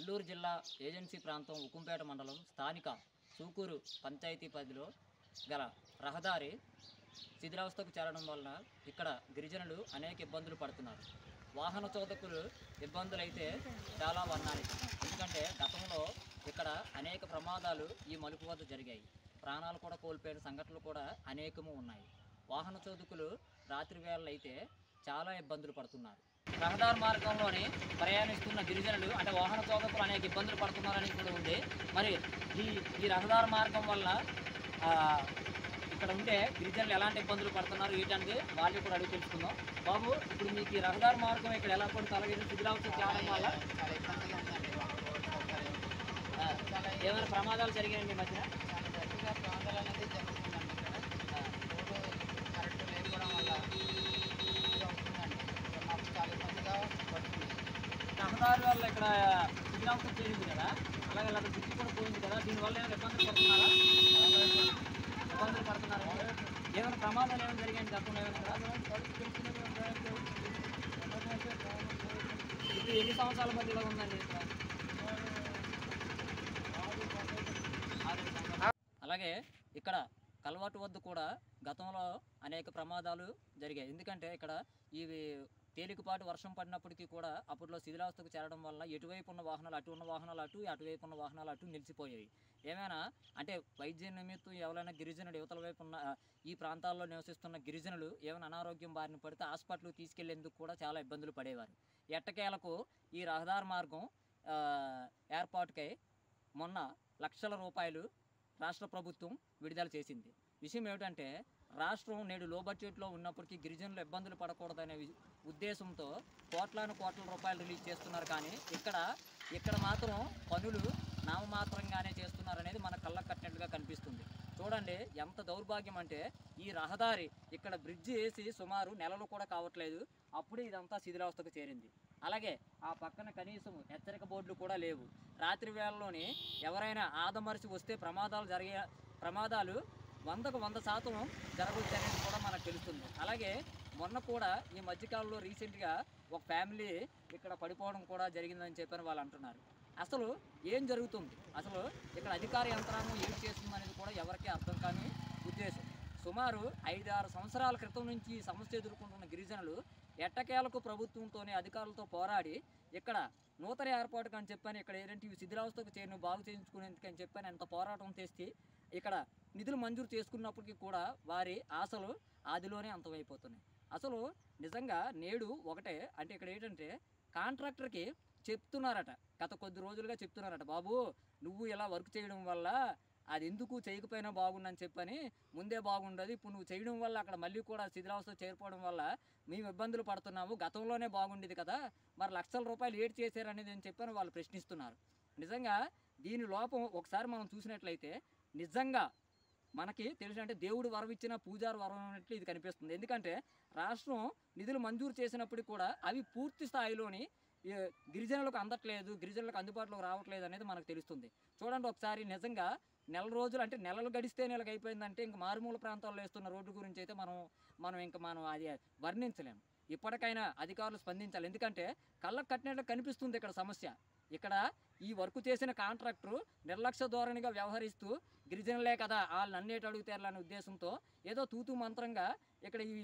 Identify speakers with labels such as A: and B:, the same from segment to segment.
A: నెల్లూరు జిల్లా ఏజెన్సీ ప్రాంతం ఉక్కుంపేట మండలం స్థానిక సూకూరు పంచాయతీ పరిధిలో గల రహదారి శిథిలావస్థకు చేరడం వలన ఇక్కడ గిరిజనులు అనేక ఇబ్బందులు పడుతున్నారు వాహన చోదకులు ఇబ్బందులు అయితే చాలా వర్ణాలి ఎందుకంటే గతంలో ఇక్కడ అనేక ప్రమాదాలు ఈ మలుపు వద్ద జరిగాయి ప్రాణాలు కూడా కోల్పోయిన సంఘటనలు కూడా అనేకము ఉన్నాయి వాహన చోదకులు రాత్రి వేళలు అయితే చాలా ఇబ్బందులు పడుతున్నారు రహదారి మార్గంలోని ప్రయాణిస్తున్న గిరిజనులు అంటే వాహన చోదకులు అనేక ఇబ్బందులు పడుతున్నారని కూడా ఉంది మరి ఈ ఈ రహదారి మార్గం వల్ల ఆ, ఇక్కడ ఉండే గిరిజనులు ఎలాంటి ఇబ్బందులు పడుతున్నారు ఏంటంటే వాళ్ళు కూడా అడిగి తెలుసుకుందాం బాబు ఇప్పుడు మీకు ఈ రహదారి మార్గం ఇక్కడ ఎలా పడుతుంది అలాగే శిథిలావస్థ చేయడం వల్ల
B: చాలా ఇబ్బందిగా ఉందండి రోడ్డు సౌకర్యం
A: ఆ,
B: చాలా
A: ఏమైనా ప్రమాదాలు జరిగాయండి ఈ మధ్యన
B: చాలా గట్టిగా ప్రాంతాలు అనేది జరుగుతుందండి ఇక్కడ
A: ఆ,
B: రోడ్డు కరెక్ట్ లేకపోవడం వల్ల ఇది అవుతుందండి సో మాకు చాలా ఇబ్బందిగా పడుతుంది
A: రహదారి వల్ల ఇక్కడ శిథిలావస్థ చేరింది కదా అలాగే అలా బ్రిడ్జ్ కూడా పోయింది కదా దీనివల్ల ఏమైనా ఇబ్బందులు పడుతున్నారా ఇబ్బందులు పడుతున్నారా ఏమైనా ప్రమాదాలు ఏమైనా జరిగాయండి గతంలో ఏమైనా ఇప్పుడు ఎన్ని సంవత్సరాల మధ్య ఇలా ఉందండి ఇక్కడ అలాగే ఇక్కడ కలవాటు వద్ద కూడా గతంలో అనేక ప్రమాదాలు జరిగాయి ఎందుకంటే ఇక్కడ ఇవి తేలికపాటి వర్షం పడినప్పటికీ కూడా అప్పట్లో శిథిలావస్థకు చేరడం వల్ల ఎటువైపు ఉన్న వాహనాలు అటు ఉన్న వాహనాలు అటు అటువైపు ఉన్న వాహనాలు అటు నిలిచిపోయాయి ఏమైనా అంటే వైద్య నిమిత్తం ఎవరైనా గిరిజనుడు యువతల వైపు ఉన్న ఆ, ఈ ప్రాంతాల్లో నివసిస్తున్న గిరిజనులు ఏమైనా అనారోగ్యం బారిన పడితే హాస్పిటల్కి తీసుకెళ్లేందుకు కూడా చాలా ఇబ్బందులు పడేవారు ఎట్టకేలకు ఈ రహదారి మార్గం ఆ, ఏర్పాటుకై మొన్న లక్షల రూపాయలు రాష్ట్ర ప్రభుత్వం విడుదల చేసింది విషయం ఏమిటంటే రాష్ట్రం నేడు లో బడ్జెట్లో ఉన్నప్పటికీ గిరిజనులు ఇబ్బందులు పడకూడదనే వి- ఉద్దేశంతో కోట్లాను కోట్ల రూపాయలు రిలీజ్ చేస్తున్నారు కానీ ఇక్కడ ఇక్కడ మాత్రం పనులు నామమాత్రంగానే చేస్తున్నారనేది మన కళ్ళకు కట్టినట్టుగా కనిపిస్తుంది చూడండి ఎంత దౌర్భాగ్యం అంటే ఈ రహదారి ఇక్కడ బ్రిడ్జ్ వేసి సుమారు నెలలు కూడా కావట్లేదు అప్పుడే ఇదంతా శిథిలావస్థకు చేరింది అలాగే ఆ పక్కన కనీసం హెచ్చరిక బోర్డులు కూడా లేవు రాత్రి వేళలోని ఎవరైనా ఆదమరిచి వస్తే ప్రమాదాలు జరిగే ప్రమాదాలు వందకు వంద శాతం జరగవచ్చు అనేది కూడా మనకు తెలుస్తుంది అలాగే మొన్న కూడా ఈ మధ్యకాలంలో రీసెంట్గా ఒక ఫ్యామిలీ ఇక్కడ పడిపోవడం కూడా జరిగిందని చెప్పని వాళ్ళు అంటున్నారు అసలు ఏం జరుగుతుంది అసలు ఇక్కడ అధికార యంత్రాంగం ఏం చేస్తుంది అనేది కూడా ఎవరికీ అర్థం కాని ఉద్దేశం సుమారు ఐదు ఆరు సంవత్సరాల క్రితం నుంచి ఈ సమస్య ఎదుర్కొంటున్న గిరిజనులు ఎట్టకేలకు ప్రభుత్వంతోనే అధికారులతో పోరాడి ఇక్కడ నూతన ఏర్పాటుకు అని చెప్పని ఇక్కడ ఏంటంటే ఇవి శిథిలావస్థకు చేరిన బాగు చేయించుకునేందుకు అని చెప్పని ఎంత పోరాటం చేసి ఇక్కడ నిధులు మంజూరు చేసుకున్నప్పటికీ కూడా వారి ఆశలు ఆదిలోనే అంతమైపోతున్నాయి అసలు నిజంగా నేడు ఒకటే అంటే ఇక్కడ ఏంటంటే కాంట్రాక్టర్కి చెప్తున్నారట గత కొద్ది రోజులుగా చెప్తున్నారట బాబు నువ్వు ఇలా వర్క్ చేయడం వల్ల అది ఎందుకు చేయకపోయినా బాగుండని చెప్పని ముందే బాగుండదు ఇప్పుడు నువ్వు చేయడం వల్ల అక్కడ మళ్ళీ కూడా శిథిలావస్థ చేరిపోవడం వల్ల మేము ఇబ్బందులు పడుతున్నాము గతంలోనే బాగుండేది కదా మరి లక్షల రూపాయలు ఏడు చేశారనేది అని చెప్పని వాళ్ళు ప్రశ్నిస్తున్నారు నిజంగా దీని లోపం ఒకసారి మనం చూసినట్లయితే నిజంగా మనకి తెలిసినట్టే దేవుడు వరం ఇచ్చిన పూజారి వరం అన్నట్లు ఇది కనిపిస్తుంది ఎందుకంటే రాష్ట్రం నిధులు మంజూరు చేసినప్పటికీ కూడా అవి పూర్తి స్థాయిలోని ఈ గిరిజనులకు అందట్లేదు గిరిజనులకు అందుబాటులోకి రావట్లేదు అనేది మనకు తెలుస్తుంది చూడండి ఒకసారి నిజంగా నెల రోజులు అంటే నెలలు గడిస్తే నెలకు అయిపోయిందంటే ఇంక మారుమూల ప్రాంతాల్లో వేస్తున్న రోడ్డు గురించి అయితే మనం మనం ఇంకా మనం అది వర్ణించలేము ఇప్పటికైనా అధికారులు స్పందించాలి ఎందుకంటే కళ్ళకు కట్టినట్లు కనిపిస్తుంది ఇక్కడ సమస్య ఇక్కడ ఈ వర్క్ చేసిన కాంట్రాక్టరు నిర్లక్ష్య ధోరణిగా వ్యవహరిస్తూ గిరిజనులే కదా వాళ్ళు నన్నేటి అడుగుతారనే ఉద్దేశంతో ఏదో తూతూ మంత్రంగా ఇక్కడ ఈ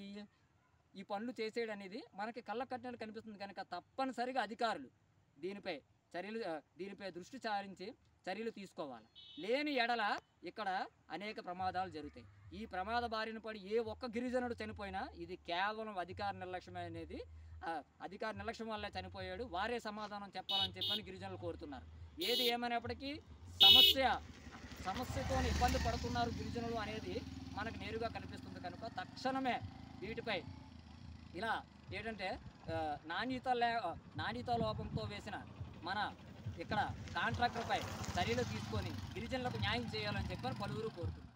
A: ఈ పనులు చేసేయడం అనేది మనకి కళ్ళకు కట్టినట్టు కనిపిస్తుంది కనుక తప్పనిసరిగా అధికారులు దీనిపై చర్యలు ఆ, దీనిపై దృష్టి సారించి చర్యలు తీసుకోవాలి లేని ఎడల ఇక్కడ అనేక ప్రమాదాలు జరుగుతాయి ఈ ప్రమాద బారిన పడి ఏ ఒక్క గిరిజనుడు చనిపోయినా ఇది కేవలం అధికార నిర్లక్ష్యమే అనేది ఆ, అధికార నిర్లక్ష్యం వల్లే చనిపోయాడు వారే సమాధానం చెప్పాలని చెప్పని గిరిజనులు కోరుతున్నారు ఏది ఏమైనప్పటికీ సమస్య సమస్యతో ఇబ్బంది పడుతున్నారు గిరిజనులు అనేది మనకు నేరుగా కనిపిస్తుంది కనుక తక్షణమే వీటిపై ఇలా ఏంటంటే ఆ, నాణ్యత లే నాణ్యత లోపంతో వేసిన మన ఇక్కడ కాంట్రాక్టర్పై చర్యలు తీసుకొని గిరిజనులకు న్యాయం చేయాలని చెప్పని పలువురు కోరుతున్నారు